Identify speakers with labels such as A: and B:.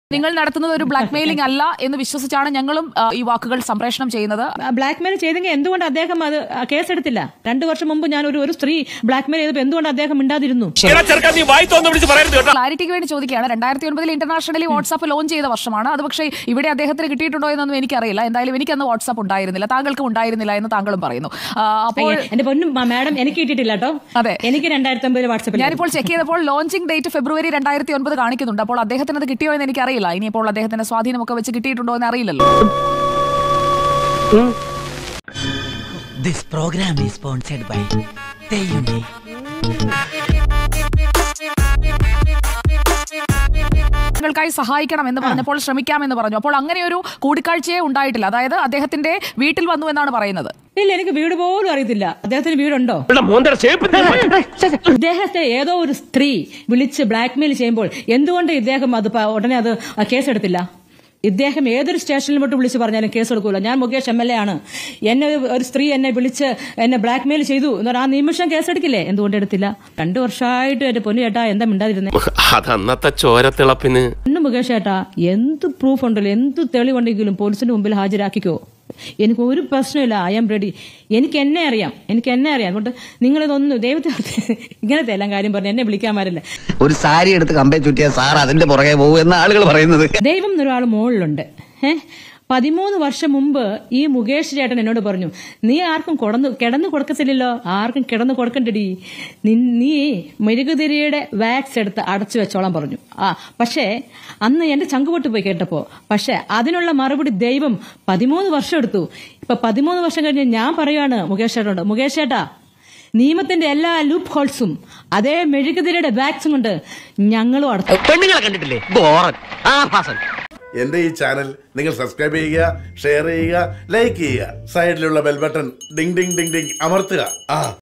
A: നിങ്ങൾ നടത്തുന്നത് ഒരു ബ്ലാക്ക് മെയിലിംഗ് അല്ല എന്ന് വിശ്വസിച്ചാണ് ഞങ്ങളും ആ, ഈ വാക്കുകൾ സംപ്രേഷണം ചെയ്യുന്നത്
B: ബ്ലാക്ക് മെയിൽ ചെയ്തെങ്കിൽ എന്തുകൊണ്ട് അദ്ദേഹം അത് കേസെടുത്തില്ല രണ്ടു വർഷം മുമ്പ് ഞാൻ ഒരു ഒരു സ്ത്രീ ബ്ലാക്ക് മെയിൽ ചെയ്തപ്പോൾ എന്തുകൊണ്ട് അദ്ദേഹം മിണ്ടാതിരുന്നു
A: ക്ലാരിറ്റിക്ക് വേണ്ടി ചോദിക്കുകയാണ് രണ്ടായിരത്തി ഒൻപതിൽ ഇന്റർനാഷണലി വാട്സാപ്പ് ലോഞ്ച് ചെയ്ത വർഷമാണ് അത് പക്ഷേ ഇവിടെ അദ്ദേഹത്തിന് കിട്ടിയിട്ടുണ്ടോ എന്നൊന്നും എനിക്കറിയില്ല എന്തായാലും എനിക്ക് അന്ന് വാട്സാപ്പ് ഉണ്ടായിരുന്നില്ല താങ്കൾക്കും ഉണ്ടായിരുന്നില്ല എന്ന് താങ്കളും പറയുന്നു ആ, അപ്പോൾ
B: എന്റെ പൊന്നും മ- മാഡം എനിക്ക് കിട്ടിയിട്ടില്ല കേട്ടോ
A: അതെ.
B: എനിക്ക് രണ്ടായിരത്തി ഒമ്പതിൽ വാട്സപ്പിൽ
A: ഞാനിപ്പോൾ ചെക്ക് ചെയ്തപ്പോൾ ലോഞ്ചിങ് ഡേറ്റ് ഫെബ്രുവരി രണ്ടായിരത്തി ഒൻപത് കാണിക്കുന്നുണ്ട് അപ്പോൾ അദ്ദേഹത്തിന് അത് കിട്ടിയോ എന്ന് എനിക്കറിയില്ല ഇനിയിപ്പോൾ അദ്ദേഹത്തിന്റെ സ്വാധീനമൊക്കെ വെച്ച് കിട്ടിയിട്ടുണ്ടോ എന്ന് അറിയില്ലല്ലോ
C: This program is sponsored by Teyume.
A: ായി സഹായിക്കണം എന്ന് പറഞ്ഞപ്പോൾ ശ്രമിക്കാമെന്ന് പറഞ്ഞു അപ്പോൾ അങ്ങനെ ഒരു കൂടിക്കാഴ്ചയെ ഉണ്ടായിട്ടില്ല അതായത് അദ്ദേഹത്തിന്റെ വീട്ടിൽ വന്നു എന്നാണ് പറയുന്നത്
B: ഇല്ല എനിക്ക് വീട് പോലും അറിയത്തില്ല അദ്ദേഹത്തിന് വീടുണ്ടോ ഇദ്ദേഹത്തെ ഏതോ ഒരു സ്ത്രീ വിളിച്ച് ബ്ലാക്ക്മെയിൽ ചെയ്യുമ്പോൾ എന്തുകൊണ്ട് ഇദ്ദേഹം അത് പ- ഉടനെ അത് കേസെടുത്തില്ല ഇദ്ദേഹം ഏതൊരു സ്റ്റേഷനിൽ വിട്ട് വിളിച്ച് പറഞ്ഞാലും കേസ് എടുക്കൂല ഞാൻ മുകേഷ് എം എൽ എ ആണ് എന്നെ ഒരു- ഒരു സ്ത്രീ എന്നെ വിളിച്ച് എന്നെ ബ്ലാക്ക്മെയിൽ ചെയ്തു എന്ന് പറഞ്ഞാൽ ആ നിമിഷം കേസെടുക്കില്ലേ എന്തുകൊണ്ട് എടുത്തില്ല രണ്ടു വർഷമായിട്ട് എന്റെ പൊന്നു ചേട്ടാ എന്താ മിണ്ടാതിരുന്നേ
D: അതന്നത്തെ ചോരത്തിളപ്പിന്
B: പൊന്നു മുകേഷ് ചേട്ടാ എന്ത് പ്രൂഫ് ഉണ്ടല്ലോ എന്ത് തെളിവുണ്ടെങ്കിലും പോലീസിന്റെ മുമ്പിൽ ഹാജരാക്കിക്കോ എനിക്ക് ഒരു പ്രശ്നമില്ല ഐ ആം റെഡി എനിക്ക് എന്നെ അറിയാം എനിക്ക് എന്നെ അറിയാം അതുകൊണ്ട് നിങ്ങളിതൊന്ന് ദൈവത്തെ ഓർത്ത് ഇങ്ങനത്തെ എല്ലാം കാര്യം പറഞ്ഞ് എന്നെ വിളിക്കാൻ പാടില്ല
E: ഒരു സാരി എടുത്ത് കമ്പേ ചുറ്റിയ സാർ അതിന്റെ പുറകെ പോകും എന്ന് ആളുകൾ പറയുന്നത്
B: ദൈവം എന്നൊരാൾ മുകളിലുണ്ട് ഏഹ് പതിമൂന്ന് വർഷം മുമ്പ് ഈ മുകേഷ് ചേട്ടൻ എന്നോട് പറഞ്ഞു നീ ആർക്കും കിടന്ന് കിടന്നു കൊടുക്കത്തില്ലല്ലോ ആർക്കും കിടന്നു കൊടുക്കണ്ടടി നിൻ- നീ മെഴുകുതിരിയുടെ വാക്സ് എടുത്ത് അടച്ചു വെച്ചോളാൻ പറഞ്ഞു ആ പക്ഷേ അന്ന് എന്റെ ചങ്കുപൊട്ട് പോയി കേട്ടപ്പോ പക്ഷെ അതിനുള്ള മറുപടി ദൈവം പതിമൂന്ന് വർഷം എടുത്തു ഇപ്പൊ പതിമൂന്ന് വർഷം കഴിഞ്ഞ് ഞാൻ പറയുകയാണ് മുകേഷ് ചേട്ടനോട് മുകേഷ് ചേട്ടാ നിയമത്തിന്റെ എല്ലാ ലൂപ്പ് ഹോൾസും അതേ മെഴുകുതിരിയുടെ വാക്സും കൊണ്ട് ഞങ്ങളും അടച്ചു
E: പെണ്ണുങ്ങളെ കണ്ടിട്ടില്ലേ ബോറൻ ആ ഭാസൻ
F: എന്റെ ഈ ചാനൽ നിങ്ങൾ സബ്സ്ക്രൈബ് ചെയ്യുക ഷെയർ ചെയ്യുക ലൈക്ക് ചെയ്യുക സൈഡിലുള്ള bell button ding ding ding ding അമർത്തുക ആ